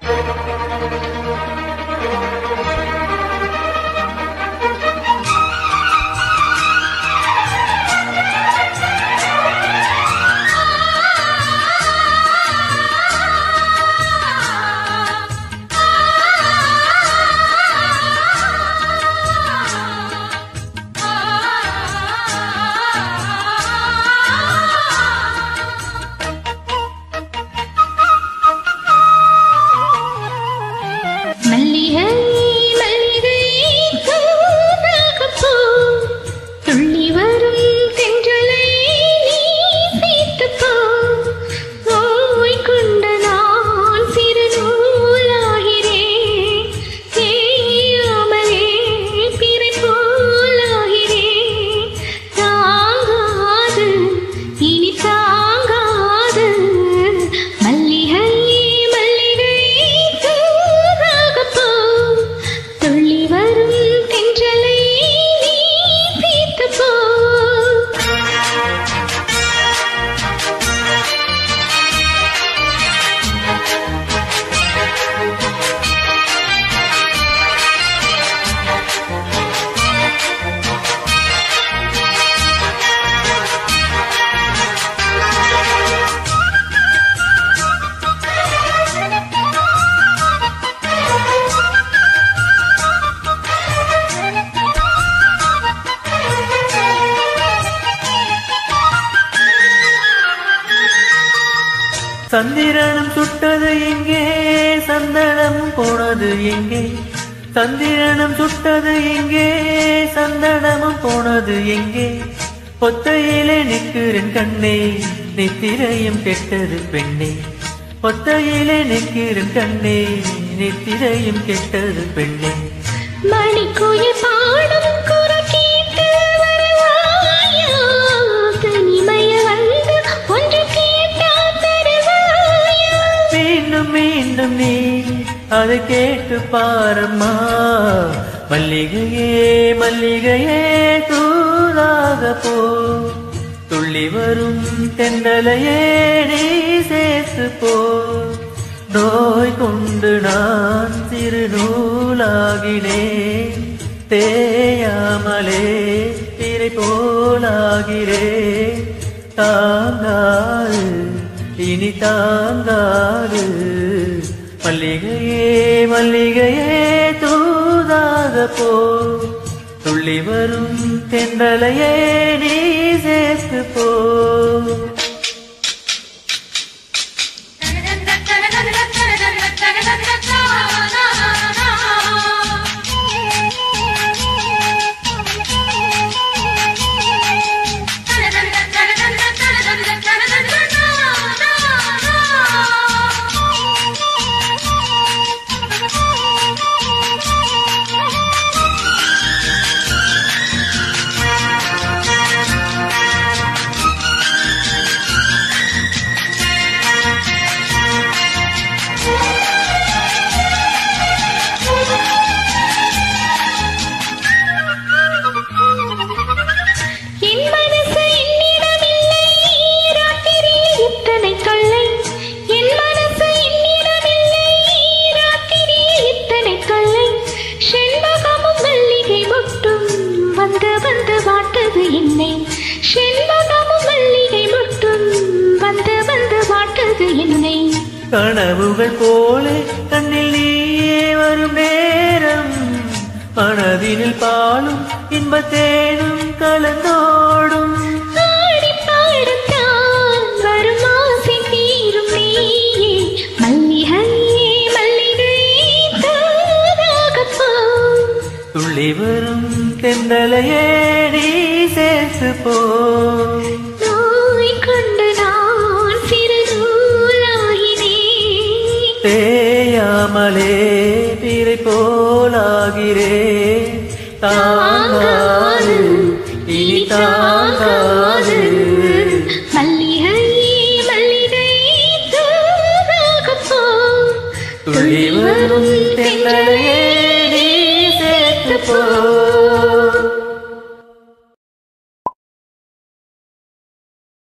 மல்லிகை மல்லிகை பூ துள்ளி வரும் தென்றலை நீ சேர்த்துப் போ. ஓய் கொண்ட நான் சிறு நூலாகிறேன். தேயாமலே பிறை போலாகிறேன். தாங்காது, இனி தாங்காது. மல்லிகை மல்லிகை தூதாக போ. துள்ளி வரும் தென்றலை நீ சேர்த்துப் போ. சந்திரனும் சுட்டது எங்கே சந்தனமும் போனது எங்கே சந்திரனும் சுட்டது எங்கே சந்தனமும் போனது எங்கே ஒத்தையிலே நிற்கிறேன் கண்ணே நித்திரையும் கெட்டது பெண்ணே ஒத்தையிலே நிற்கிறேன் கண்ணே நித்திரையும் கெட்டது பெண்ணே மணிக்குயில் பாடும் குரல் கேட்டு வருவாயா? தனிமைய வந்து ஒன்று கேட்டால் தருவாயா? மீண்டும் மீண்டும் நீ அதை கேட்டு பாரம்மா மல்லிகையே மல்லிகையே தூதாக போ துள்ளி வரும் தென்றலையே நீ சேர்த்து போ நோய் கொண்டு நான் சிறு நூலாகினேன் தேயாமலே திரை போலாகிறேன் தாங்காது இனி தாங்காது மல்லிகையே மல்லிகையே தூதாக போ துள்ளி வரும் தென்றலையே நீ சேர்த்து போ என் மனசு என்னிடமில்லை, ராத்திரியில் இத்தனை தொல்லை. என் மனசு என்னிடமில்லை, ராத்திரியில் இத்தனை தொல்லை. செண்பகமும் மல்லிகை மொட்டும் வந்து வந்து வாட்டது என்னை செண்பகமும் மல்லிகை மொட்டும் வந்து வந்து வாட்டது என்னை கனவுகள் போலே கண்ணில் நீயே வரும் நேரம் மனதினில் பாலும் இன்பத்தேனும் கலந்தோடும் ஆடிப் பாடத்தான் வரும் ஆசை தீரும் நீயே. மல்லிகையே, மல்லிகையே, தானாகப் போ. துள்ளி வரும் தென்றலையே நீ சேர்த்து போ நோய் கொண்டு நான் சிறு நூலாகினேன். தேயாமலே பிறை போலாகிறேன் தான்